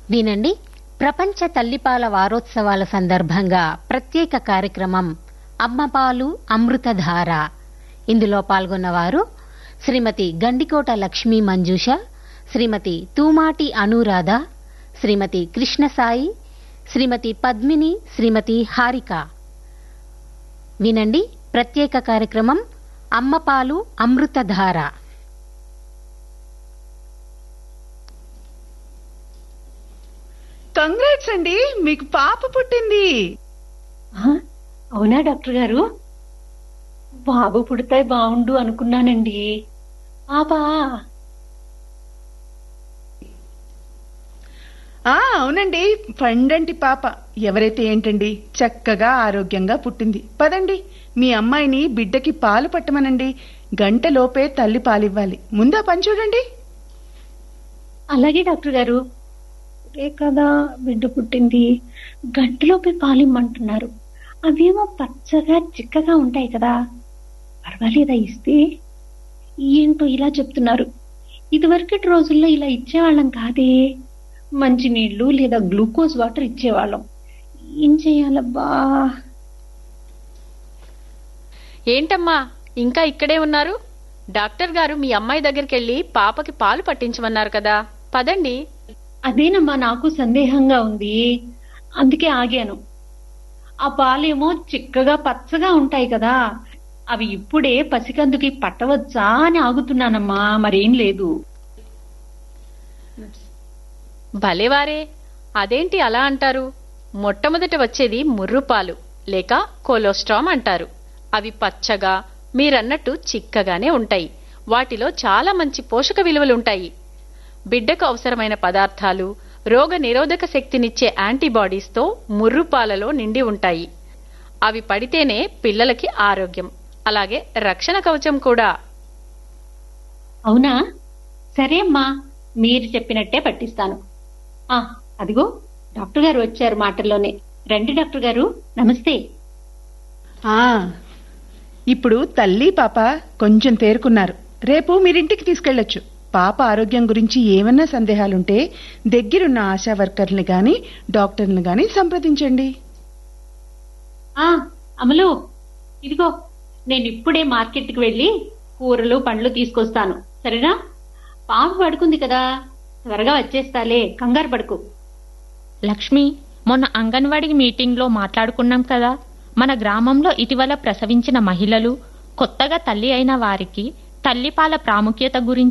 వినండి ప్రపంచ తల్లిపాల వారోత్సవాల సందర్భంగా ప్రత్యేక కార్యక్రమం అమ్మపాలు అమృతధార ఇందులో పాల్గొన్నవారు శ్రీమతి గండికోట లక్ష్మీ మంజుష శ్రీమతి తూమాటి అనురాధ శ్రీమతి కృష్ణసాయి శ్రీమతి పద్మిని శ్రీమతి హారిక వినండి ప్రత్యేక కార్యక్రమం అమ్మపాలు అమృతధార కంగ్రాట్స్ అండి మీకు పాప పుట్టింది ఆ, అవునా డాక్టర్ గారు బాబు పుడితే బాగుండు అనుకున్నానండి పాపా ఆ అవునండి పండంటి పాప ఎవరైతే ఏంటండి చక్కగా ఆరోగ్యంగా పుట్టింది పదండి మీ అమ్మాయిని బిడ్డకి పాలు పట్టమనండి గంటలోపే తల్లి పాలివ్వాలి ముందా పని చూడండి అలాగే డాక్టర్ గారు ఏ కదా బిడ్డ పుట్టింది గంటలోపే పాలిమ్మంటున్నారు అవేమో పచ్చగా చిక్కగా ఉంటాయి కదా పర్వాలేదా ఇస్తే ఏంటో ఇలా చెప్తున్నారు ఇదివరకటి రోజుల్లో ఇలా ఇచ్చేవాళ్ళం కాదే మంచినీళ్లు లేదా గ్లూకోజ్ వాటర్ ఇచ్చేవాళ్ళం ఏం చేయాలబ్బా ఏంటమ్మా ఇంకా ఇక్కడే ఉన్నారు డాక్టర్ గారు మీ అమ్మాయి దగ్గరికి వెళ్ళి పాపకి పాలు పట్టించమన్నారు కదా పదండి అదేనమ్మా నాకు సందేహంగా ఉంది అందుకే ఆగాను ఆ పాలేమో చిక్కగా పచ్చగా ఉంటాయి కదా అవి ఇప్పుడే పసికందుకి పట్టవచ్చా అని ఆగుతున్నానమ్మా మరేం లేదు భలేవారే అదేంటి అలా అంటారు మొట్టమొదట వచ్చేది ముర్రుపాలు లేక కొలోస్ట్రామ్ అంటారు అవి పచ్చగా మీరన్నట్టు చిక్కగానే ఉంటాయి వాటిలో చాలా మంచి పోషక విలువలుంటాయి బిడ్డకు అవసరమైన పదార్థాలు రోగ నిరోధక శక్తినిచ్చే యాంటీబాడీస్తో ముర్రుపాలలో నిండి ఉంటాయి అవి పడితేనే పిల్లలకి ఆరోగ్యం అలాగే రక్షణ కవచం కూడా అవునా సరే అమ్మా మీరు చెప్పినట్టే పట్టిస్తాను ఆ అదిగో డాక్టర్ గారు వచ్చారు మాటల్లోనే రండి డాక్టర్ గారు నమస్తే ఆ ఇప్పుడు తల్లి పాప కొంచెం తేరుకున్నారు రేపు మీరింటికి తీసుకెళ్లొచ్చు పాప ఆరోగ్యం గురించి ఏమన్నా సందేహాలుంటే దగ్గరున్న ఆశా వర్కర్ని గాని డాక్టర్ని గాని సంప్రదించండి ఆ అమలు ఇదిగో నేను ఇప్పుడే మార్కెట్కి వెళ్ళి కూరలు పండ్లు తీసుకొస్తాను సరేనా పాప పడుకుంది కదా త్వరగా వచ్చేస్తాలే కంగారు పడుకు లక్ష్మి మొన్న అంగన్వాడీ మీటింగ్లో మాట్లాడుకున్నాం కదా మన గ్రామంలో ఇటీవల ప్రసవించిన మహిళలు కొత్తగా తల్లి అయిన వారికి తల్లిపాల ప్రాముఖ్యత గురించి